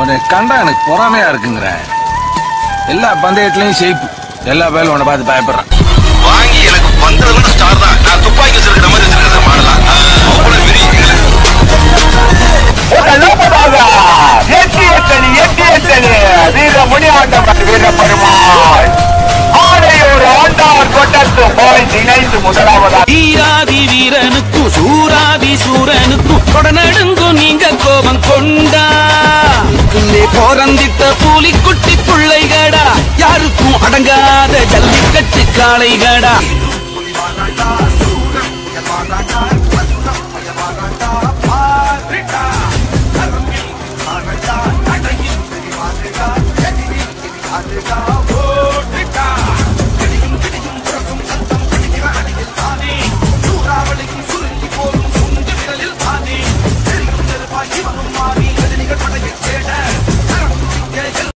உன்னை கண்டா எனக்கு பொறாமையா இருக்குங்கிற எல்லா பந்தயத்திலையும் ஷேப் எல்லா பேரும் உன்னை பார்த்து பயப்படுறான் வாங்கி எனக்கு வந்ததுல ஸ்டார் தான் நான் துப்பாக்கி வச்சிருக்கிற மாதிரி வச்சிருக்கிறேன் மாடலாம் அவ்வளவு விரியுங்களே எட்டியத்தனி எட்டியத்தனி வீர முனியாண்டவர் வீர பெருமாள் ஆடையோடு ஆண்டார் கொட்டத்து போய் இணைந்து முதலாவதாக வீராதி வீரனுக்கும் சூராதி சூரனுக்கும் கொடநடுங்கும் நீங்க கோபம் கொண்டா உள்ளே போரந்திட்ட பூலிக்குட்டி பிள்ளைகடா யாருக்கும் அடங்காத ஜல்லிக்கட்டு காளைகடா